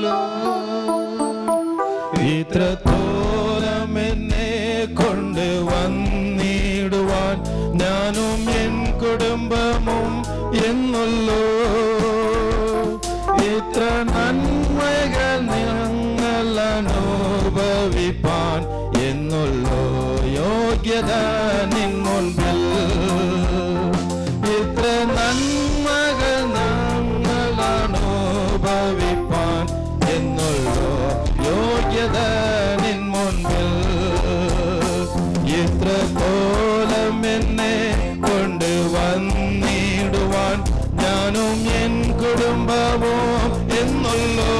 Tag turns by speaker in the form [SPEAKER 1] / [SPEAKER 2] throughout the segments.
[SPEAKER 1] എന്നല്ലോ ഇത്രത്തോളം എന്നെ കൊണ്ട് വന്നിടുവാൻ ഞാനും എൻ കുടുംബമും എന്നല്ലോ ഇത്ര നന്മകൾ ഞങ്ങൾ അനുഭവിപ്പാൻ എന്നുള്ളോ യോഗ്യത നിൻ മുൻപിൽ ഇത്ര നന്മകൾ ഞങ്ങൾ അനുഭവിപ്പാൻ എന്നുള്ളോ യോഗ്യത നിൻ മുൻപിൽ ഇത്ര കോലം എന്നെ കൊണ്ട് വന്നിടുവാൻ ഞാനും എൻ കുടുംബവും എന്നുള്ളോ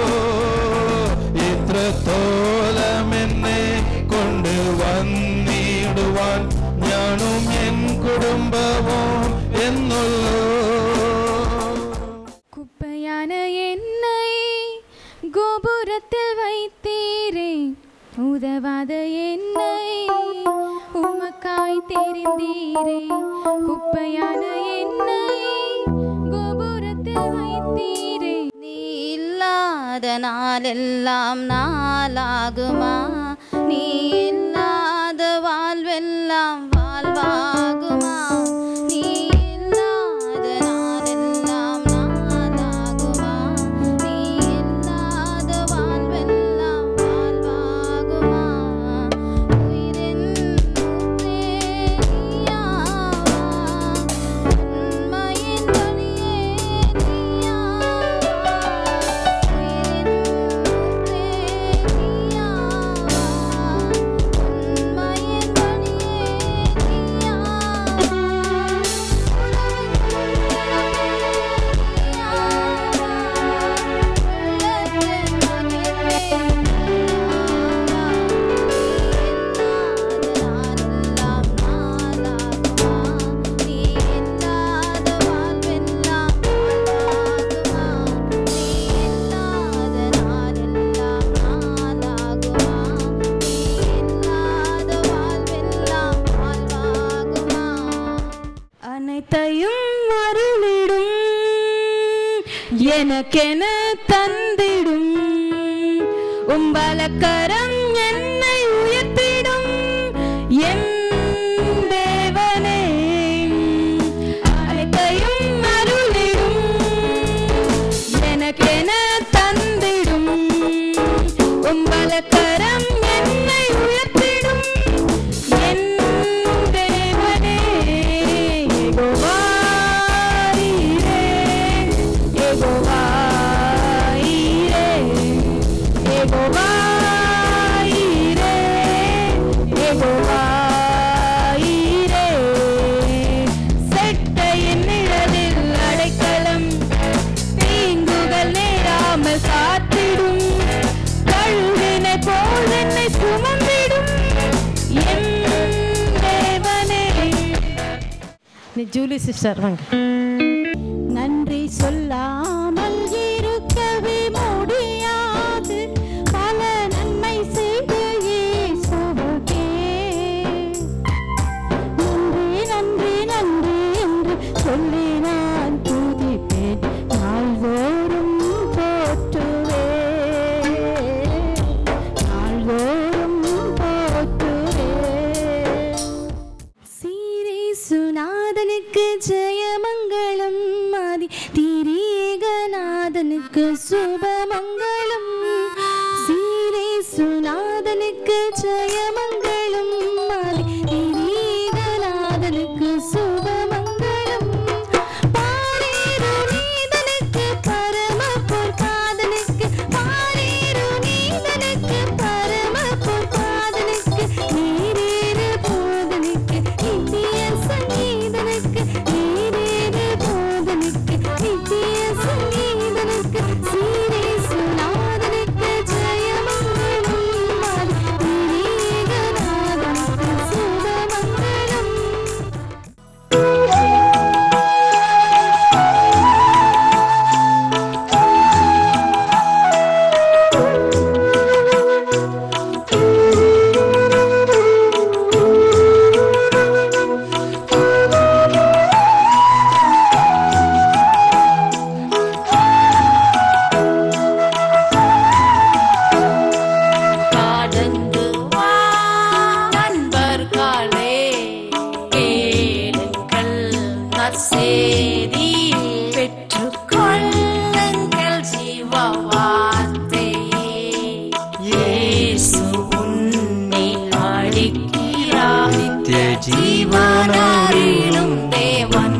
[SPEAKER 1] ഇത്രത്തോളം എന്നെ കൊണ്ട് വന്നിടുവാൻ ഞാനും എൻ കുടുംബവും എന്നുള്ളോ
[SPEAKER 2] குப்பையான என்னை கோபுரத்தில் வைத்தீரே உதவாத என்னை உமக்காய் தெரிந்தீரே குப்பையான என்னை கோபுரத்தில் வைத்தீரே
[SPEAKER 3] நீ இல்லாத நாளெல்லாம் நாளாகுமா நீ இல்லாத வாழ்வெல்லாம் வாழ்வாகுமா நீ இல்லாத நாளெல்லாம் நாளாகுமா நீ இல்லாத வாழ்வெல்லாம் வாழ்வாகுமா உயிரின் ஊற்றே நீயாவா உண்மையின் வழியே நீயாவா உயிரின் ஊற்றே நீயாவா உண்மையின் வழியே
[SPEAKER 2] அனைத்தையும் அருளிடும் எனக்கென தந்திடும் உம்பலக்கரம் என்னை உயர்த்திடும் என் தேவனே அனைத்தையும் அருளிடும் எனக்கென தந்திடும் உம்பலக்கரம் என்னை உயர்த்திடும் என் தேவனே யெகோவாயிரே யெகோவாயிரே யெகோவாயிரே யெகோவாயிரே செட்டையின் நிழலில் அடைக்கலம் தீங்குகள் நேராமல் காத்திடும் கழுவினை போல் என்னை சுமந்திடும் என் தேவனே
[SPEAKER 4] நீ ஜூலி சிஸ்டர் வாங்க
[SPEAKER 2] நன்றி சொல்லாமல் இருக்கவே முடியாது பல நன்மை செய்த இயேசுவுக்கே நன்றி நன்றி நன்றி என்று சொல்லி நான் துதிப்பேன் நாள்தோறும் போற்றுவேன் நாள்தோறும் போற்றுவேன் சீரே சுநாதனுக்கு ஜெயமங்கலம் ஆதி திரேகநாதனுக்கு சுபமங்கலம் சீரே சுநாதனுக்கு ஜெயமங்கலம் ஆதி திரேகநாதனுக்கு சுபமங்கலம் பாரேரு நீதனுக்கு பரம பொற்பாதனுக்கு பாரேரு நீதனுக்கு பரம பொற்பாதனுக்கு நீரேறு போதனுக்கு நித்திய சங்கீதனுக்கு நீரேறு போதனுக்கு நித்திய சங்கீதனுக்கு சீரே சுநாதனுக்கு ஜெயமங்கலம் ஆதி திரேகநாதனுக்கு வானாரிலும் தேவன்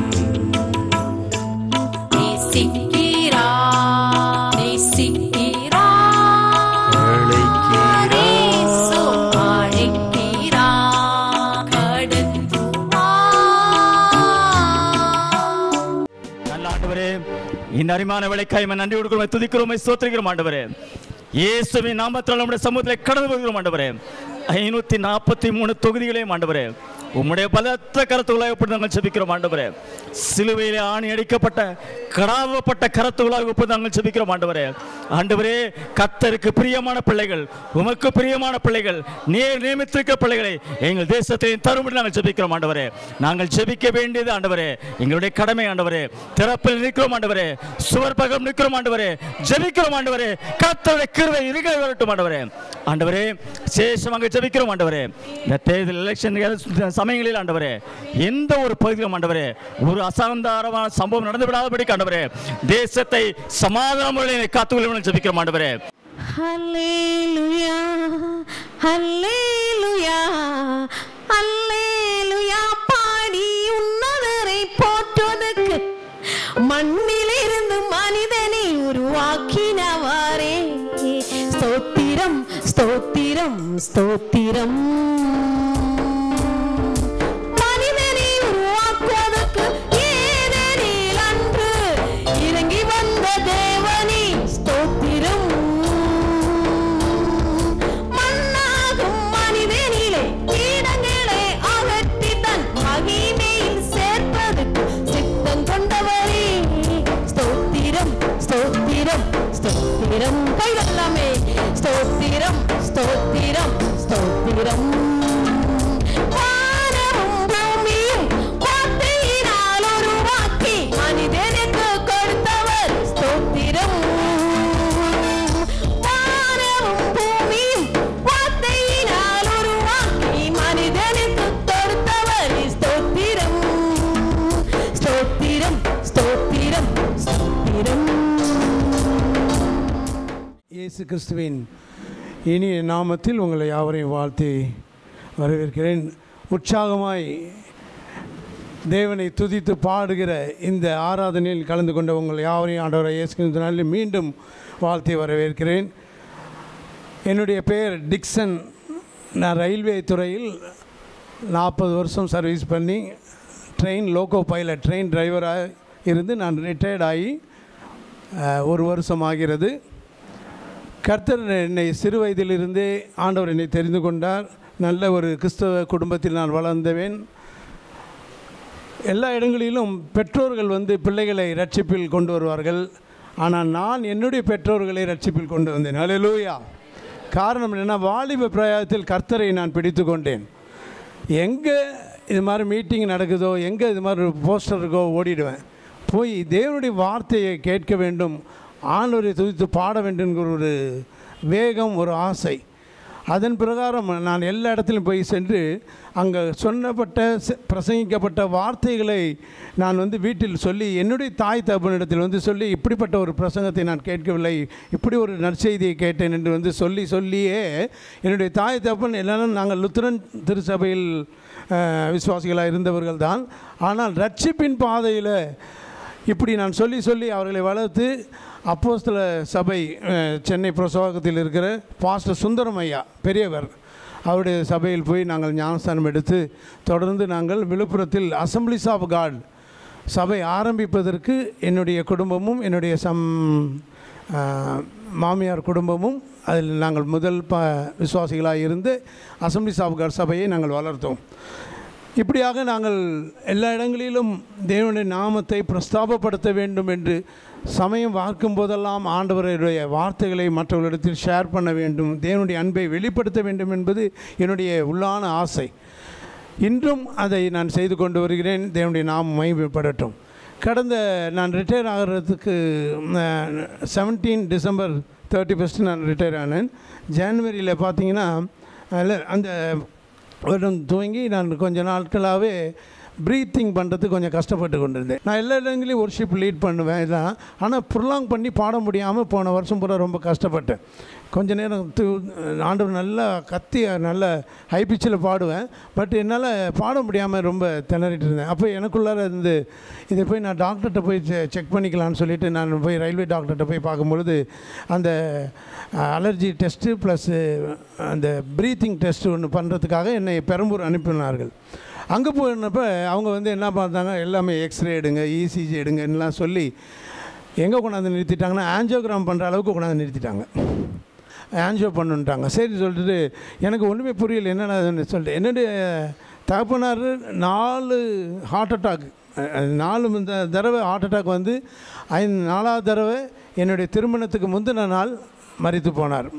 [SPEAKER 2] நேசிக்கிறா நேசிக்கிறா நேசோ அழைக்கிறா கடந்து வா
[SPEAKER 5] நல்ல ஆண்டவரே இந்த அருமையான விளைக்காய் நன்றி கொடுக்கிறோம் துதிக்கிறோம் ஸ்தோத்திரிக்கிறோம் ஆண்டவரே இயேசுவின் நாமத்தில் நம்முடைய சமூகத்தில் கடந்து வருகிறோம் ஆண்டவரே ஐநூத்தி நாற்பத்தி மூணு தொகுதிகளையும் ஆண்டவரே உம்முடைய பலத்த கருத்துக்களாக எப்படி நாங்கள் செபிக்கிறோம் ஆண்டவரே சிலுவையிலே ஆணி அடிக்கப்பட்ட கடாவப்பட்ட கருத்துக்களாக எப்படி நாங்கள் செபிக்கிறோம் ஆண்டவரே ஆண்டவரே கத்தருக்கு பிரியமான பிள்ளைகள் உமக்கு பிரியமான பிள்ளைகள் நேர் நியமித்திருக்க பிள்ளைகளை எங்கள் தேசத்தை தரும்படி நாங்கள் ஜெபிக்கிறோம் ஆண்டவரே நாங்கள் ஜெபிக்க வேண்டியது ஆண்டவரே எங்களுடைய கடமை ஆண்டவரே திறப்பில் நிற்கிறோம் ஆண்டவரே சுவர் பக்கம் நிற்கிறோம் ஆண்டவரே ஜெபிக்கிறோம் ஆண்டவரே கத்தருடைய கிருவை இருக்க வரட்டும் ஆண்டவரே ஆண்டவரே சேஷமாக ஜெபிக்கிறோம் ஆண்டவரே இந்த தேர்தல் எலெக்ஷன் சமயங்களில் ஆண்டவரே எந்த ஒரு பகுதியிலும் ஆண்டவரே ஒரு அசாதாரணமான சம்பவம் நடந்து விடாதபடி ஆண்டவரே தேசத்தை சமாதான முறையில் காத்துக்கொள்ள ஜெபிக்கிறோம் ஆண்டவரே
[SPEAKER 4] ஹல்லேலூயா ஹல்லேலூயா ஹல்லேலூயா பாடி உன்னதரை போற்றுவதற்கு மண்ணிலிருந்து மனிதனை உருவாக்கினவாரே ஸ்தோத்திரம் ஸ்தோத்திரம் ஸ்தோத்திரம் மனிதனை உருவாக்குவதற்கு ஏனெனில் அன்று இறங்கி வந்த தேவனே ஸ்தோத்திரம் மண்ணாகும் மனிதனிலே கீடங்களை அகற்றி தன் மகிமையில் சேர்ப்பதற்கு சித்தம் கொண்டவரே ஸ்தோத்திரம் ஸ்தோத்திரம் ஸ்தோத்திரம் கைதல்லாமே ஸ்தோத்திரம் ஸ்தோத்திரம் ஸ்தோத்திரம் வானமும் பூமியும் வார்த்தையினால் உருவாக்கி மனிதனுக்கு கொடுத்தவர் ஸ்தோத்திரம் வானமும் பூமியும் வார்த்தையினால் உருவாக்கி மனிதனுக்கு கொடுத்தவர் ஸ்தோத்திரம் ஸ்தோத்திரம் ஸ்தோத்திரம் ஸ்தோத்திரம்
[SPEAKER 6] இயேசு கிறிஸ்துவின் இனிய நாமத்தில் உங்களை யாவரையும் வாழ்த்தி வரவேற்கிறேன் உற்சாகமாய் தேவனை துதித்து பாடுகிற இந்த ஆராதனையில் கலந்து கொண்ட உங்கள் யாவரையும் ஆண்டவரை இயேசு கிறிஸ்து நாளில் மீண்டும் வாழ்த்தி வரவேற்கிறேன் என்னுடைய பெயர் டிக்சன் நான் ரயில்வே துறையில் நாற்பது வருஷம் சர்வீஸ் பண்ணி ட்ரெயின் லோக்கோ பைலட் ட்ரெயின் டிரைவராக இருந்து நான் ரிட்டையர்ட் ஆகி அஹ், ஒரு வருஷம் ஆகிறது கர்த்தர் என்னை சிறு வயதிலிருந்தே ஆண்டவர் என்னை தெரிந்து கொண்டார் நல்ல ஒரு கிறிஸ்தவ குடும்பத்தில் நான் வளர்ந்தவேன் எல்லா இடங்களிலும் பெற்றோர்கள் வந்து பிள்ளைகளை ரட்சிப்பில் கொண்டு வருவார்கள் ஆனால் நான் என்னுடைய பெற்றோர்களை ரட்சிப்பில் கொண்டு வந்தேன் ஹalleluya காரணம் என்னென்னா வாலிப பிரயாயத்தில் கர்த்தரை நான் பிடித்து கொண்டேன் எங்கே இது மாதிரி மீட்டிங் நடக்குதோ எங்கே இது மாதிரி போஸ்டர் இருக்கோ ஓடிடுவேன் போய் தேவனுடைய வார்த்தையை கேட்க வேண்டும் ஆண்டவரை துதித்து பாட வேண்டும் என்கிற ஒரு வேகம் ஒரு ஆசை அதன் பிரகாரம் நான் எல்லா இடத்திலும் போய் சென்று அங்கே சொன்னப்பட்ட செ- பிரசங்கிக்கப்பட்ட வார்த்தைகளை நான் வந்து வீட்டில் சொல்லி என்னுடைய தாய் தகப்பனிடத்தில் வந்து சொல்லி இப்படிப்பட்ட ஒரு பிரசங்கத்தை நான் கேட்கவில்லை இப்படி ஒரு நற்செய்தியை கேட்டேன் என்று வந்து சொல்லி சொல்லியே என்னுடைய தாய் தகப்பன் எல்லாரும் நாங்கள் லுத்திரன் திருச்சபையில் அஹ், விசுவாசிகளாக இருந்தவர்கள் தான் ஆனால் ரட்சிப்பின் பாதையில் இப்படி நான் சொல்லி சொல்லி அவர்களை வளர்த்து அப்போஸ்தல சபை அஹ், சென்னை பிரசவாகத்தில் இருக்கிற பாஸ்டர் சுந்தரம் ஐயா பெரியவர் அவருடைய சபையில் போய் நாங்கள் ஞானஸ்தானம் எடுத்து தொடர்ந்து நாங்கள் விழுப்புரத்தில் அசம்பிளிஸ் ஆஃப் காட் சபை ஆரம்பிப்பதற்கு என்னுடைய குடும்பமும் என்னுடைய சம் அஹ், மாமியார் குடும்பமும் அதில் நாங்கள் முதல் ப விசுவாசிகளாக இருந்து அசம்பிளிஸ் ஆஃப் காட் சபையை நாங்கள் வளர்த்தோம் இப்படியாக நாங்கள் எல்லா இடங்களிலும் தேவனுடைய நாமத்தை பிரஸ்தாபப்படுத்த வேண்டும் என்று சமயம் பார்க்கும் போதெல்லாம் ஆண்டவருடைய வார்த்தைகளை மற்றவர்களிடத்தில் ஷேர் பண்ண வேண்டும் தேவனுடைய அன்பை வெளிப்படுத்த வேண்டும் என்பது என்னுடைய உள்ளான ஆசை இன்றும் அதை நான் செய்து கொண்டு வருகிறேன் தேவனுடைய நாமம் மைமைப்படட்டும் கடந்த நான் ரிட்டையர் ஆகிறதுக்கு செவன்டீன் டிசம்பர் தேர்ட்டி ஃபஸ்ட்டு நான் ரிட்டையர் ஆனேன் ஜனவரியில் பார்த்தீங்கன்னா அதில் அந்த வருடம் துவங்கி நான் கொஞ்ச நாட்களாகவே ப்ரீத்திங் பண்ணுறதுக்கு கொஞ்சம் கஷ்டப்பட்டு கொண்டிருந்தேன் நான் எல்லா இடங்களையும் ஒர்ஷிப் லீட் பண்ணுவேன் இதான் ஆனால் ப்ரொலாங் பண்ணி பாட முடியாமல் போன வருஷம் பூரா ரொம்ப கஷ்டப்பட்டேன் கொஞ்ச நேரம் து ஆண்டவர் நல்லா கத்தி நல்ல ஹை பிச்சில் பாடுவேன் பட் என்னால் பாட முடியாமல் ரொம்ப திணறிட்டு இருந்தேன் அப்போ எனக்குள்ளார இருந்து இதை போய் நான் டாக்டர்கிட்ட போய் செக் பண்ணிக்கலாம்னு சொல்லிட்டு நான் போய் ரயில்வே டாக்டர்கிட்ட போய் பார்க்கும்பொழுது அந்த அலர்ஜி டெஸ்ட்டு ப்ளஸ் அந்த ப்ரீத்திங் டெஸ்ட் ஒன்று பண்ணுறதுக்காக என்னை பெரம்பூர் அனுப்பினார்கள் அங்கே போனப்போ அவங்க வந்து என்ன பார்த்தாங்க எல்லாமே எக்ஸ்ரே எடுங்க இசிஜி எடுங்கன்னெலாம் சொல்லி எங்கே கொண்டாந்து நிறுத்திட்டாங்கன்னா ஆஞ்சியோகிராம் பண்ணுற அளவுக்கு கொண்டாந்து நிறுத்திட்டாங்க ஆன்ஜியோ பண்ணுன்ட்டாங்க சரி சொல்லிட்டு எனக்கு ஒன்றுமே புரியல என்னென்னு சொல்லிட்டு என்னுடைய தகப்பனார் நாலு ஹார்ட் அட்டாக் நாலு இந்த தடவை ஹார்ட் அட்டாக் வந்து ஐந்து நாலாவது தடவை என்னுடைய திருமணத்துக்கு முந்தின நாள் மறித்து போனார்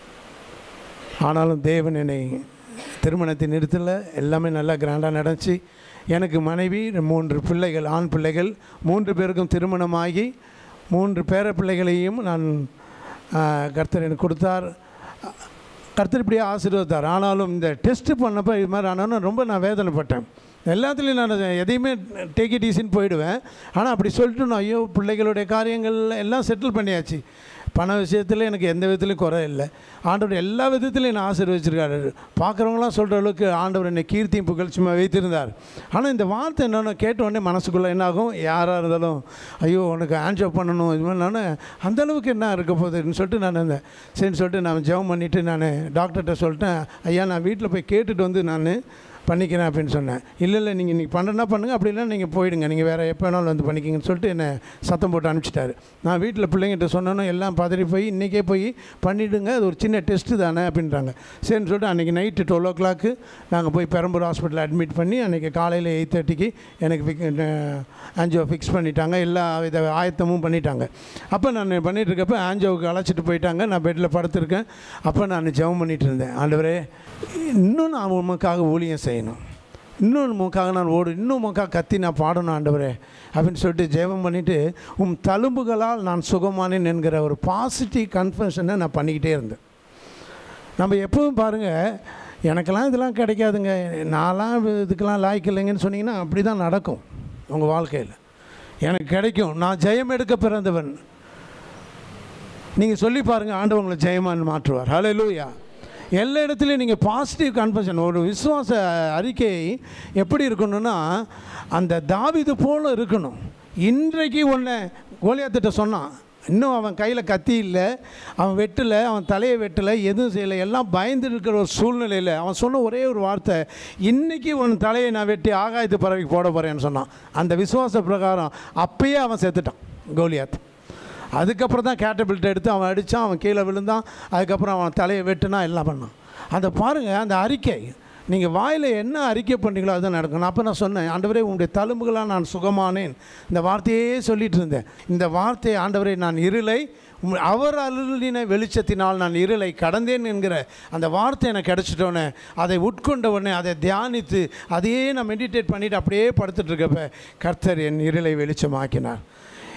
[SPEAKER 6] ஆனாலும் தேவன் என்னை திருமணத்தை நிறுத்தல எல்லாமே நல்லா கிராண்டாக நடந்துச்சு எனக்கு மனைவி மூன்று பிள்ளைகள் ஆண் பிள்ளைகள் மூன்று பேருக்கும் திருமணமாகி மூன்று பேர பிள்ளைகளையும் நான் ஆஹ், கர்த்தர் எனக்கு கொடுத்தார் கர்த்தர் இப்படியே ஆசீர்வதித்தார் ஆனாலும் இந்த டெஸ்ட்டு பண்ணப்போ இது மாதிரி ஆனாலும் ரொம்ப நான் வேதனைப்பட்டேன் எல்லாத்துலேயும் நான் எதையுமே டேக் இட் ஈஸின்னு போயிடுவேன் ஆனால் அப்படி சொல்லிட்டு நான் ஐயோ பிள்ளைகளுடைய காரியங்கள் எல்லாம் செட்டில் பண்ணியாச்சு பண விஷயத்தில் எனக்கு எந்த விதத்துலையும் குறை இல்லை ஆண்டவர் எல்லா விதத்துலையும் என்னை ஆசீர்வதிச்சிருக்காரு பார்க்குறவங்களாம் சொல்கிற அளவுக்கு ஆண்டவர் என்னை கீர்த்தியும் புகழ்ச்சியுமா வைத்திருந்தார் ஆனால் இந்த வார்த்தை என்னென்னு கேட்ட உடனே மனசுக்குள்ளே என்னாகும் யாராக இருந்தாலும் ஐயோ உனக்கு ஆன்ஜோ பண்ணணும் இது மாதிரி நான் அந்த அளவுக்கு என்ன இருக்க போகுதுன்னு சொல்லிட்டு நான் அந்த சரின்னு சொல்லிட்டு நான் ஜெபம் பண்ணிவிட்டு நான் டாக்டர்கிட்ட சொல்லிட்டேன் ஐயா நான் வீட்டில் போய் கேட்டுட்டு வந்து நான் பண்ணிக்கிறேன் அப்படின்னு சொன்னேன் இல்லை இல்லை நீங்கள் நீங்கள் பண்ணுறனா பண்ணுங்கள் அப்படி இல்லை நீங்கள் போயிடுங்க நீங்கள் வேறு எப்போ வேணாலும் வந்து பண்ணிக்கிங்கன்னு சொல்லிட்டு என்னை சத்தம் போட்டு அனுப்பிச்சிட்டாரு நான் வீட்டில் பிள்ளைங்கிட்ட சொன்னோன்னே எல்லாம் பதறி போய் இன்றைக்கே போய் பண்ணிவிடுங்க அது ஒரு சின்ன டெஸ்ட்டு தானே அப்படின்றாங்க சரின்னு சொல்லிட்டு அன்றைக்கி நைட்டு டுவெல் ஓ கிளாக்கு நாங்கள் போய் பெரம்பூர் ஹாஸ்பிட்டலில் அட்மிட் பண்ணி அன்றைக்கி காலையில் எயிட் தேர்ட்டிக்கு எனக்கு ஃபிக் ஆன்ஜியோ ஃபிக்ஸ் பண்ணிட்டாங்க எல்லா வித ஆயத்தமும் பண்ணிட்டாங்க அப்போ நான் பண்ணிட்டு இருக்கப்ப ஆன்ஜியோவுக்கு அழைச்சிட்டு போயிட்டாங்க நான் பெட்டில் படுத்திருக்கேன் அப்போ நான் ஜெபம் பண்ணிட்டு இருந்தேன் ஆண்டவரே இன்னும் நான் உமக்காக ஊழியம் செய்யணும் இன்னும் உமக்காக நான் ஓடு இன்னும் உமக்காக கத்தி நான் பாடணும் ஆண்டவரே அப்படின்னு சொல்லிட்டு ஜெபம் பண்ணிவிட்டு உம் தழும்புகளால் நான் சுகமானேன் என்கிற ஒரு பாசிட்டிவ் கன்ஃபர்ஷனை நான் பண்ணிக்கிட்டே இருந்தேன் நம்ம எப்பவும் பாருங்கள் எனக்கெல்லாம் இதெல்லாம் கிடைக்காதுங்க நான்லாம் இதுக்கெல்லாம் லாய்க்கு இல்லைங்கன்னு சொன்னீங்கன்னா அப்படி தான் நடக்கும் உங்கள் வாழ்க்கையில் எனக்கு கிடைக்கும் நான் ஜெயம் எடுக்க பிறந்தவன் நீங்கள் சொல்லி பாருங்கள் ஆண்டவர் உங்களை ஜெயமான் மாற்றுவார் ஹலோ லூயா எல்லா இடத்துலையும் நீங்கள் பாசிட்டிவ் கன்ஃபர்ஷன் ஒரு விசுவாச அறிக்கை எப்படி இருக்கணும்னா அந்த தாவிது போல இருக்கணும் இன்றைக்கு ஒன்று கோலியாத்திட்ட சொன்னான் இன்னும் அவன் கையில் கத்தி இல்லை அவன் வெட்டலை அவன் தலையை வெட்டலை எதுவும் செய்யலை எல்லாம் பயந்து இருக்கிற ஒரு சூழ்நிலையில் அவன் சொன்ன ஒரே ஒரு வார்த்தை இன்றைக்கி உன் தலையை நான் வெட்டி ஆகாயத்து பறவைக்கு போட போகிறேன்னு சொன்னான் அந்த விசுவாச பிரகாரம் அப்பயே அவன் செத்துட்டான் கோலியாத் அதுக்கப்புறம் தான் கேட்டபிலிட்டி எடுத்து அவன் அடித்தான் அவன் கீழே விழுந்தான் அதுக்கப்புறம் அவன் தலையை வெட்டுனா எல்லாம் பண்ணான் அதை பாருங்கள் அந்த அறிக்கை நீங்கள் வாயில் என்ன அறிக்கை பண்ணீங்களோ அதுதான் நடக்கணும் அப்போ நான் சொன்னேன் ஆண்டவரே உங்களுடைய தழும்புகளாக நான் சுகமானேன் இந்த வார்த்தையே சொல்லிட்டு இருந்தேன் இந்த வார்த்தையை ஆண்டவரே நான் இருளை உம் அவர் அருளின வெளிச்சத்தினால் நான் இருளை கடந்தேன் என்கிற அந்த வார்த்தை எனக்கு கிடச்சிட்டோன்னே அதை உட்கொண்ட உடனே அதை தியானித்து அதையே நான் மெடிடேட் பண்ணிவிட்டு அப்படியே படுத்துட்டு இருக்கப்ப கர்த்தர் என் இருளை வெளிச்சமாக்கினார்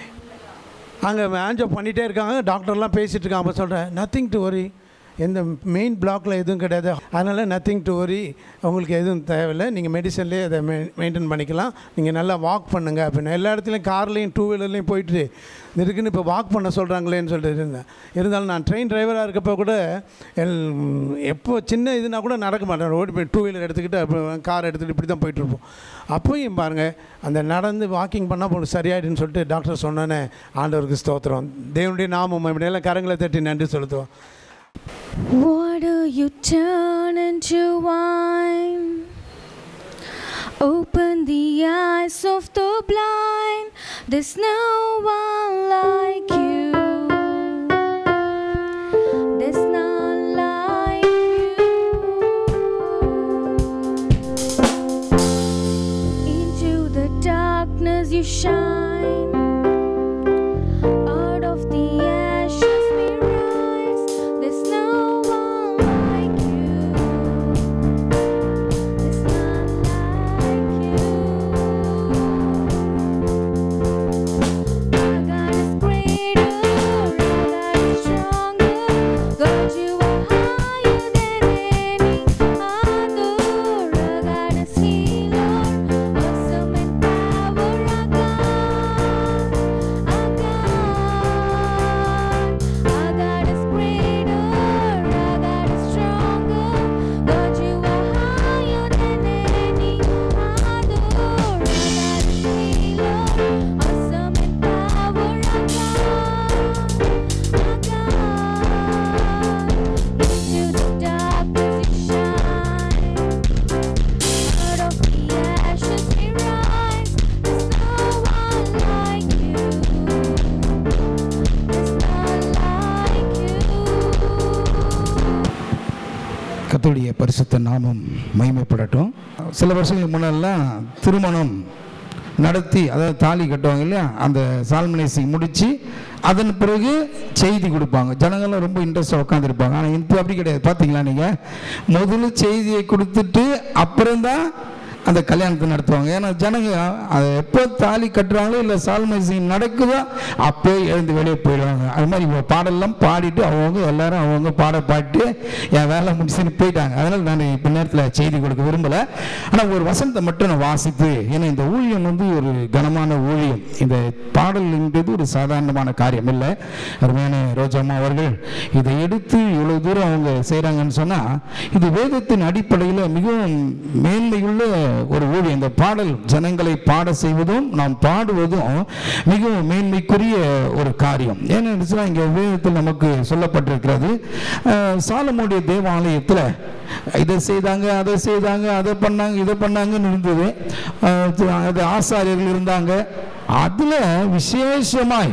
[SPEAKER 6] அங்கே ஆன்ஜோ பண்ணிகிட்டே இருக்காங்க டாக்டர்லாம் பேசிகிட்டு இருக்காங்க அப்போ சொல்கிறேன் நத்திங் டு வரி எந்த மெயின் பிளாக்ல எதுவும் கிடையாது அதனால் நத்திங் டு வரி உங்களுக்கு எதுவும் தேவையில்லை நீங்கள் மெடிசன்லேயே அதை மெ மெயின்டைன் பண்ணிக்கலாம் நீங்கள் நல்லா வாக் பண்ணுங்க அப்படின்னு எல்லா இடத்துலையும் கார்லேயும் டூ வீலர்லேயும் போயிட்டு இருக்குன்னு இப்போ வாக் பண்ண சொல்கிறாங்களேன்னு சொல்லிட்டு இருந்தேன் இருந்தாலும் நான் ட்ரெயின் டிரைவராக இருக்கப்போ கூட எல் எப்போ சின்ன இதுனா கூட நடக்க மாட்டேன் ஓடி போய் டூ வீலர் எடுத்துக்கிட்டு அப்புறம் கார் எடுத்துகிட்டு இப்படி தான் போயிட்டுருப்போம் அப்போயும் பாருங்கள் அந்த நடந்து வாக்கிங் பண்ணால் போல சரியாயிடுன்னு சொல்லிட்டு டாக்டர் சொன்னோன்னே ஆண்டவருக்கு ஸ்தோத்திரம் தேவனுடைய நாமம் இப்படியெல்லாம் கரங்களை தட்டி நன்றி செலுத்துவோம்
[SPEAKER 3] Why do you turn into wine? Open the eyes of the blind. There's no one like you. There's none like you. Into the darkness you shine. Out of the ashes we rise. There's no one like you. There's none like you. Our God is greater.
[SPEAKER 7] கர்த்தருடைய பரிசுத்த நாமம் மகிமைப்படட்டும் சில வருஷங்களுக்கு முன்னெல்லாம் திருமணம் நடத்தி அதாவது தாலி கட்டுவாங்க இல்லையா அந்த சால்மனைசி முடித்து அதன் பிறகு செய்தி கொடுப்பாங்க ஜனங்கள்லாம் ரொம்ப இன்ட்ரெஸ்டாக உட்காந்துருப்பாங்க ஆனால் இப்போ அப்படி கிடையாது பார்த்தீங்களா நீங்கள் முதல்ல செய்தியை கொடுத்துட்டு அப்புறம்தான் அந்த கல்யாணத்தை நடத்துவாங்க ஏன்னா ஜனங்க அதை எப்போ தாலி கட்டுறாங்களோ இல்லை சால்மேசி நடக்குதோ அப்போ எழுந்து வெளியே போயிடுவாங்க அது மாதிரி இப்போ பாடலாம் பாடிட்டு அவங்க எல்லாரும் அவங்க பாட பாட்டு என் வேலை முடிச்சுன்னு போயிட்டாங்க அதனால் நான் இப்போ நேரத்தில் செய்தி கொடுக்க விரும்பலை ஆனால் ஒரு வசனத்தை மட்டும் நான் வாசித்து ஏன்னா இந்த ஊழியம் வந்து ஒரு கனமான ஊழியம் இந்த பாடல்ன்றது ஒரு சாதாரணமான காரியம் இல்லை அருமையான ரோஜாமா அவர்கள் இதை எடுத்து இவ்வளோ தூரம் அவங்க செய்கிறாங்கன்னு சொன்னால் இது வேதத்தின் அடிப்படையில் மிகவும் மேன்மையுள்ள ஒரு ஊழியம் இந்த பாடல் ஜனங்களை பாட செய்வதும் நாம் பாடுவதும் மிகவும் மேன்மைக்குரிய ஒரு காரியம் ஏன்னு சொன்னால் இங்கே வேதத்தில் நமக்கு சொல்லப்பட்டிருக்கிறது அஹ், சாலமோனுடைய தேவாலயத்தில் இதை செய்தாங்க அதை செய்தாங்க அதை பண்ணாங்க இதை பண்ணாங்கன்னு இருந்தது அஹ், அது ஆசாரியர்கள் இருந்தாங்க அதில் விசேஷமாய்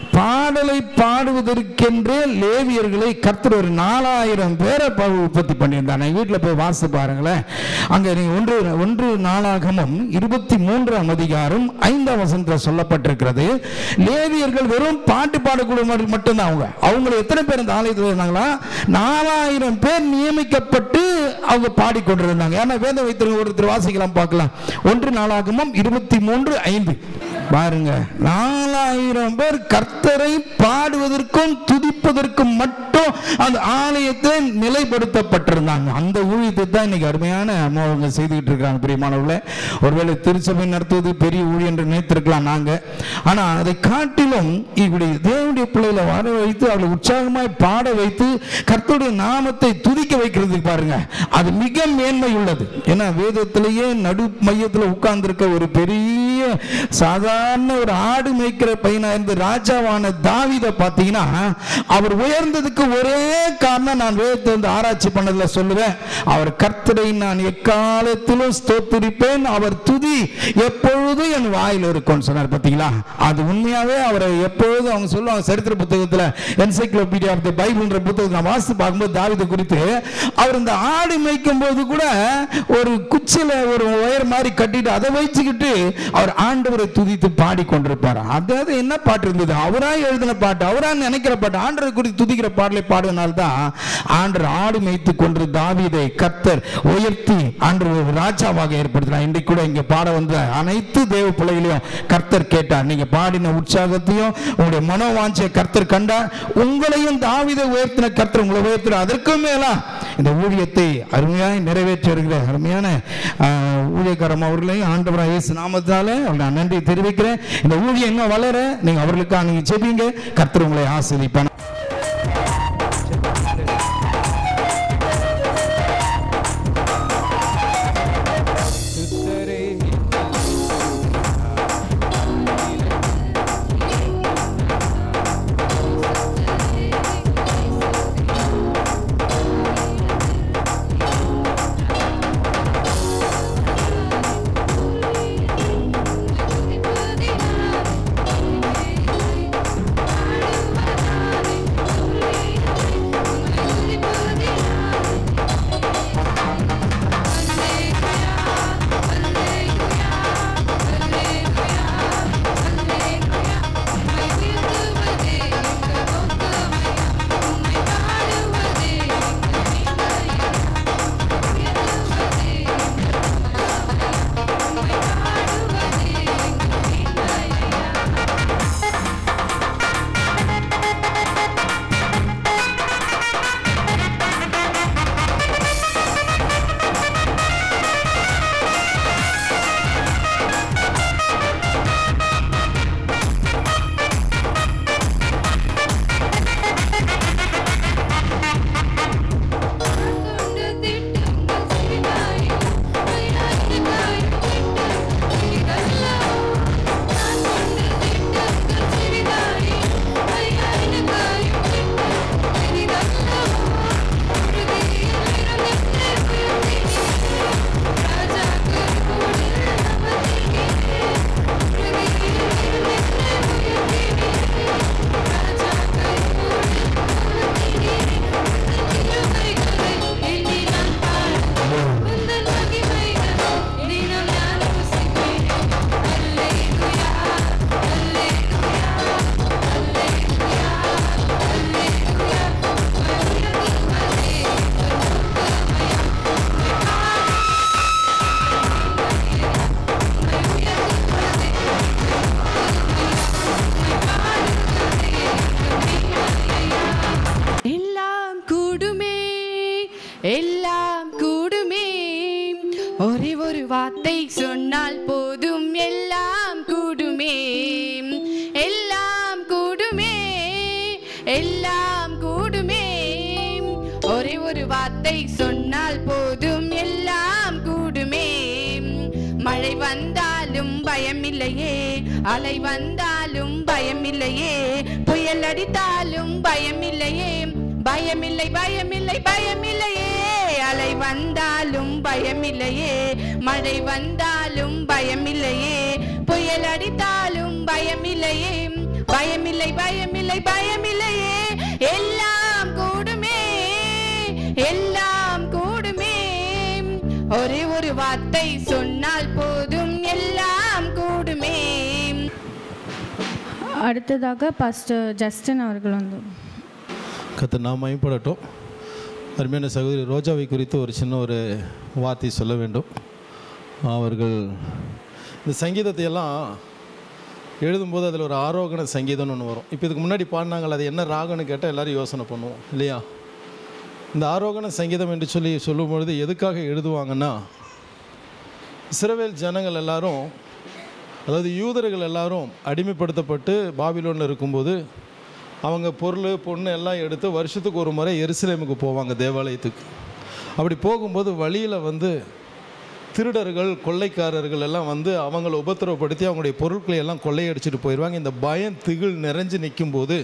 [SPEAKER 7] பாடலை பாடுவதற்கென்றே லேவியர்களை கர்த்தர் ஒரு நாலாயிரம் பேரை ப- உற்பத்தி பண்ணியிருந்தாங்க வீட்டில் போய் வாசித்து பாருங்களேன் அங்கே நீ ஒன்று ஒன்று நாளாகமும் இருபத்தி மூன்றாம் அதிகாரம் ஐந்தாம் வசனத்தில் சொல்லப்பட்டிருக்கிறது லேவியர்கள் வெறும் பாட்டு பாடக்கூடிய மட்டும்தான் அவங்க அவங்களை எத்தனை பேர் இந்த ஆலயத்தில் இருந்தாங்களா நாலாயிரம் பேர் நியமிக்கப்பட்டு அவங்க பாடிக்கொண்டிருந்தாங்க ஏன்னா வேதம் வைத்திருக்க ஒருத்தர் வாசிக்கலாம் பார்க்கலாம் ஒன்று நாளாகமும் இருபத்தி மூன்று ஐந்து பாருங்க நாலாயிரம் பேர் கர்த்தரை பாடுவதற்கும் துதிப்பதற்கும் மட்டும் அந்த ஆலயத்தில் நிலைப்படுத்தப்பட்டிருந்தாங்க அந்த ஊழியத்தை தான் இன்னைக்கு அருமையான அம்மா அவங்க செய்துக்கிட்டு இருக்காங்க பிரியமானவர்களே ஒருவேளை திருச்சபை நடத்துவது பெரிய ஊழியம் என்று நினைத்திருக்கலாம் நாங்க ஆனா அதை காட்டிலும் இப்படி தேவனுடைய பிள்ளைகளை வர வைத்து அவளை உற்சாகமாய் பாட வைத்து கர்த்தருடைய நாமத்தை துதிக்க வைக்கிறதுக்கு பாருங்க அது மிக மேன்மை உள்ளது ஏன்னா வேதத்திலேயே நடு மையத்தில் உட்கார்ந்திருக்க ஒரு பெரிய சாதாரண ஒரு ஆடு மேய்க்கிற பையனா இருந்த ராஜாவான தாவீதை பார்த்தீங்கன்னா அவர் உயர்ந்ததுக்கு ஒரே காரணம் நான் வேதத்தை வந்து ஆராய்ச்சி பண்ணதுல சொல்லுவேன் அவர் கர்த்தரை நான் எக்காலத்திலும் ஸ்தோத்திரிப்பேன் அவர் துதி எப்பொழுதும் என் வாயில் இருக்கும்னு சொன்னார் பார்த்தீங்களா அது உண்மையாவே அவரை எப்பொழுதும் அவங்க சொல்லுவாங்க சரித்திர புத்தகத்தில் என்சைக்ளோபீடியா ஆஃப் தி பைபிள்ன்ற புத்தகத்தை நான் வாசித்து பார்க்கும்போது தாவீது குறித்து அவர் இந்த ஆடு மேய்க்கும் போது கூட ஒரு குச்சில ஒரு ஒயர் மாதிரி கட்டிட்டு அதை வச்சுக்கிட்டு அவர் ஆண்டவரை துதித்து பாடிக்கொண்டிருப்பார் அதாவது என்ன பாட்டு இருந்தது அவரா எழுதின பாட்டு அவரா நினைக்கிற பாட்டு ஆண்டவரை குறித்து துதிக்கிற பாடலை பாடுவதனால தான் ஆண்டவர் ஆடு மேய்த்து கொண்டு தாவீதை கர்த்தர் உயர்த்தி ஆண்டவர் ஒரு ராஜாவாக ஏற்படுத்தினார் இன்றைக்கு கூட இங்க பாட வந்த அனைத்து தேவ பிள்ளைகளையும் கர்த்தர் கேட்டார் நீங்க பாடின உற்சாகத்தையும் உங்களுடைய மனோவாஞ்சை கர்த்தர் கண்டார் உங்களையும் தாவீதை உயர்த்தின கர்த்தர் உங்களை உயர்த்தினார் அதற்கும் மேலா இந்த ஊழியத்தை அருமையாய் நிறைவேற்றி வருகிற அருமையான ஆஹ், ஊழியக்காரம் அவர்களையும் ஆண்டவராக இயேசு நாமத்தால அவர்கள் நான் நன்றி தெரிவிக்கிறேன் இந்த ஊழியம் இன்னும் வளர நீங்க அவர்களுக்காக நீங்க ஜெபிங்க கர்த்தர் உங்களை ஆசிரிப்பான
[SPEAKER 3] Thank
[SPEAKER 8] எல்லாம் கூடுமே ஒரே ஒரு வார்த்தை சொன்னால் போதும் எல்லாம் கூடுமே எல்லாம் கூடுமே எல்லாம் கூடுமே ஒரே ஒரு வார்த்தை சொன்னால் போதும் எல்லாம் கூடுமே மழை வந்தாலும் பயமில்லையே அலை வந்தாலும் பயமில்லையே புயல் அடித்தாலும் பயமில்லையே பயமில்லை பயமில்லை பயமில்லையே அலை வந்தாலும் பயமில்லையே மழை வந்தாலும் பயமில்லையே புயல் அடித்தாலும் பயமில்லையே பயமில்லை பயமில்லை பயமில்லையே எல்லாம் கூடுமே எல்லாம் கூடுமே ஒரே ஒரு வார்த்தை சொன்னால் போதும் எல்லாம் கூடுமே
[SPEAKER 3] அடுத்ததாக பாஸ்டர் ஜஸ்டின் அவர்கள் வந்து
[SPEAKER 1] கத்த நாம் மயப்படட்டும் அருமையான சகோதரி ரோஜாவை குறித்து ஒரு சின்ன ஒரு வார்த்தை சொல்ல வேண்டும் அவர்கள் இந்த சங்கீதத்தை எல்லாம் எழுதும்போது அதில் ஒரு ஆரோகண சங்கீதம்னு ஒன்று வரும் இப்போ இதுக்கு முன்னாடி பாடினாங்கள் அது என்ன ராகம்னு கேட்டால் எல்லோரும் யோசனை பண்ணுவோம் இல்லையா இந்த ஆரோகண சங்கீதம் என்று சொல்லி சொல்லும் பொழுது எதுக்காக எழுதுவாங்கன்னா இஸ்ரவேல் ஜனங்கள் எல்லாரும் அதாவது யூதர்கள் எல்லாரும் அடிமைப்படுத்தப்பட்டு பாபிலோனில் இருக்கும்போது அவங்க பொருள் பொண்ணு எல்லாம் எடுத்து வருஷத்துக்கு ஒரு முறை எருசலேமுக்கு போவாங்க தேவாலயத்துக்கு அப்படி போகும்போது வழியில் வந்து திருடர்கள் கொள்ளைக்காரர்கள் எல்லாம் வந்து அவங்கள உபத்திரவப்படுத்தி அவங்களுடைய பொருட்களை எல்லாம் கொள்ளையடிச்சிட்டு போயிடுவாங்க இந்த பயம் திகில் நிறைஞ்சு நிற்கும்போது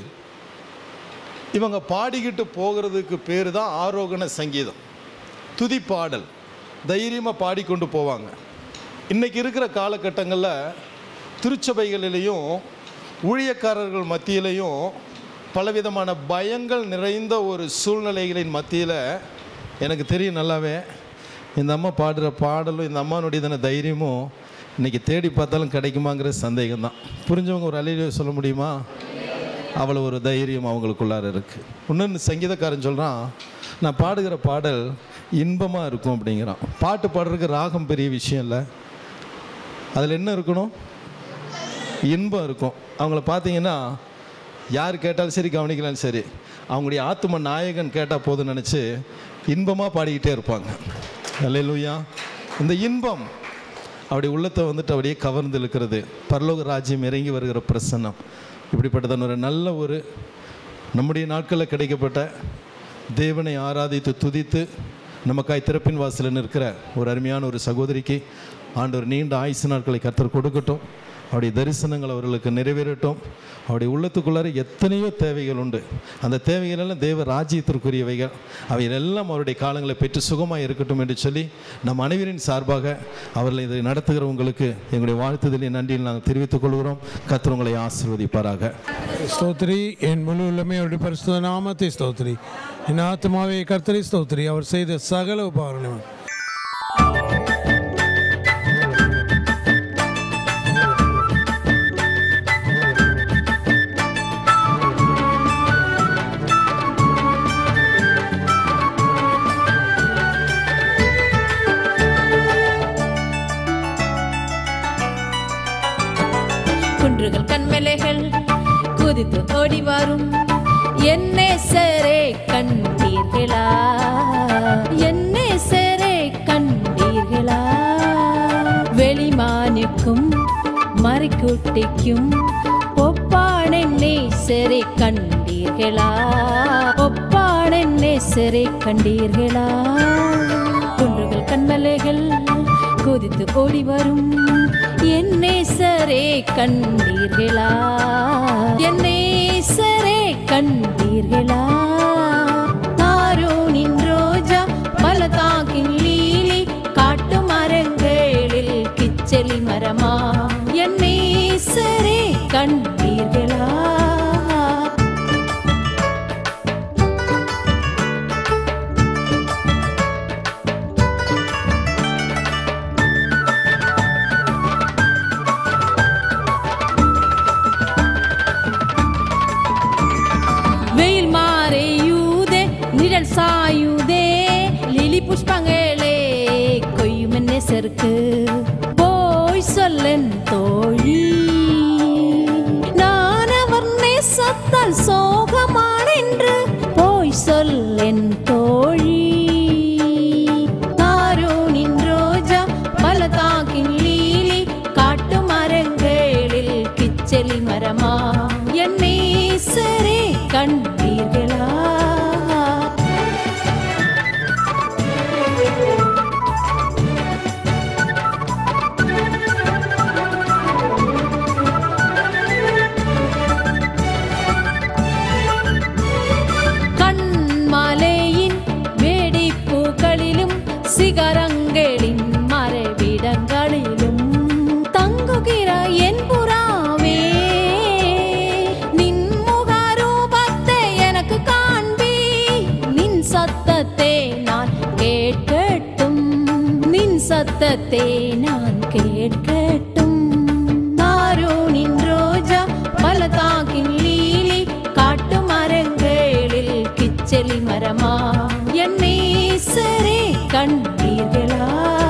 [SPEAKER 1] இவங்க பாடிக்கிட்டு போகிறதுக்கு பேர் தான் ஆரோகண சங்கீதம் துதி பாடல் தைரியமாக பாடிக்கொண்டு போவாங்க இன்றைக்கி இருக்கிற காலகட்டங்களில் திருச்சபைகளிலையும் ஊழியக்காரர்கள் மத்தியிலையும் பலவிதமான பயங்கள் நிறைந்த ஒரு சூழ்நிலைகளின் மத்தியில் எனக்கு தெரியும் நல்லாவே இந்த அம்மா பாடுற பாடலும் இந்த அம்மானுடையதான தைரியமும் இன்றைக்கி தேடி பார்த்தாலும் கிடைக்குமாங்கிற சந்தேகம் தான் புரிஞ்சவங்க ஒரு அலையில சொல்ல முடியுமா அவ்வளோ ஒரு தைரியம் அவங்களுக்குள்ளார இருக்குது இன்னொன்று சங்கீதக்காரன் சொல்கிறான் நான் பாடுகிற பாடல் இன்பமாக இருக்கும் அப்படிங்கிறான் பாட்டு பாடுறதுக்கு ராகம் பெரிய விஷயம் இல்லை அதில் என்ன இருக்கணும் இன்பம் இருக்கும் அவங்கள பார்த்தீங்கன்னா யார் கேட்டாலும் சரி கவனிக்கலாலும் சரி அவங்களுடைய ஆத்தும நாயகன் கேட்டால் போதும்னு நினச்சி இன்பமாக பாடிக்கிட்டே இருப்பாங்க அல்லேலூயா இந்த இன்பம் அப்படி உள்ளத்தை வந்துட்டு அப்படியே கவர்ந்து இழுக்கிறது பரலோக ராஜ்யம் இறங்கி வருகிற பிரசன்னம் இப்படிப்பட்டதான ஒரு நல்ல ஒரு நம்முடைய நாட்களில் கிடைக்கப்பட்ட தேவனை ஆராதித்து துதித்து நமக்காய் திறப்பின் வாசலில் நிற்கிற ஒரு அருமையான ஒரு சகோதரிக்கு ஆண்டவர் நீண்ட ஆயுசு நாட்களை கர்த்தர் கொடுக்கட்டும் அவருடைய தரிசனங்கள் அவர்களுக்கு நிறைவேறட்டும் அவருடைய உள்ளத்துக்குள்ளார எத்தனையோ தேவைகள் உண்டு அந்த தேவைகள் எல்லாம் தேவ ராஜ்யத்திற்குரியவைகள் அவைகள் எல்லாம் அவருடைய காலங்களை பெற்று சுகமாக இருக்கட்டும் என்று சொல்லி நம் அனைவரின் சார்பாக அவர்களை இதை நடத்துகிறவங்களுக்கு எங்களுடைய வாழ்த்துதலை நன்றியில் நாங்கள் தெரிவித்துக் கொள்கிறோம் கர்த்தர் உங்களை ஆசீர்வதிப்பாராக
[SPEAKER 6] ஸ்தோத்ரி என் முழு உள்ளமே அவருடைய பரிசுத்த நாமத்தை ஸ்தோத்ரி என் ஆத்மாவே கர்த்தரை ஸ்தோத்ரி அவர் செய்த சகல உபகாரணம்
[SPEAKER 2] குன்றுகள் கண்மலைகள் குதித்து ஓடி வரும் என்னே சரே கண்டீர்களா என்னே சரே கண்டீர்களா வெளிமானுக்கும் மறிக்குட்டிக்கும் ஒப்பானென்னே சரே கண்டீர்களா ஒப்பானென்னே சரே கண்டீர்களா குன்றுகள் கண்மலைகள் குதித்து ஓடி வரும் என்னே சரே கண்டீர்களா என்னே சரே கண்டீர்களா தாரோனின் ரோஜா பலதாகின் லீலி காட்டு மரங்களில் கிச்சலி மரமா என்னே சரே கண்டீர்களா வெயில் மாறையுதே நிழல் சாயுதே லிலி புஷ்பங்களே கொய்யும் என்ன செருக்கு போய் சொல்லன் தோழி நான் அவர் நேசத்தால் சோகமான் என்று போய் சொல்லென் தோழி சிகரங்களின் மறைவிடங்களிலும் தங்குகிற என் புறாவே நின் முகரூபத்தை எனக்கு காண்பி நின் சத்தத்தை நான் கேட்கட்டும் நின் சத்தத்தை நான் கேட்கட்டும் தாருணின் ரோஜா பலதாகின் லீலி காட்டு மரங்களில் கிச்சலி மரமா என் நேசரே கண்டீர்களா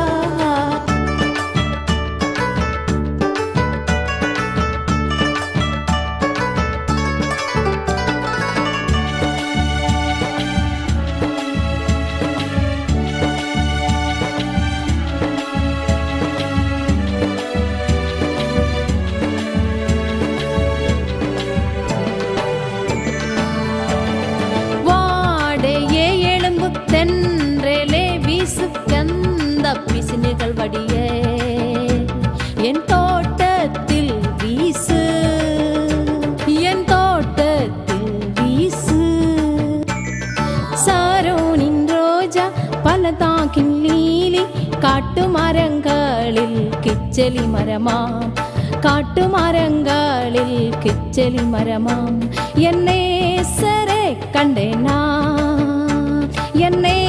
[SPEAKER 2] வாடையே எழும்பு தென்றலே வீசு கந்த பிசினுகள் வடிய என் தோட்டத்தில் வீசு என் தோட்டத்தில் வீசு சாரோனின் ரோஜா பலதாக்கின் லீலி காட்டு மரங்களில் கிச்சலி மரமாம் காட்டு மரங்களில் கிச்சலி மரமாம் என்னே சரே கண்டேனா என்னே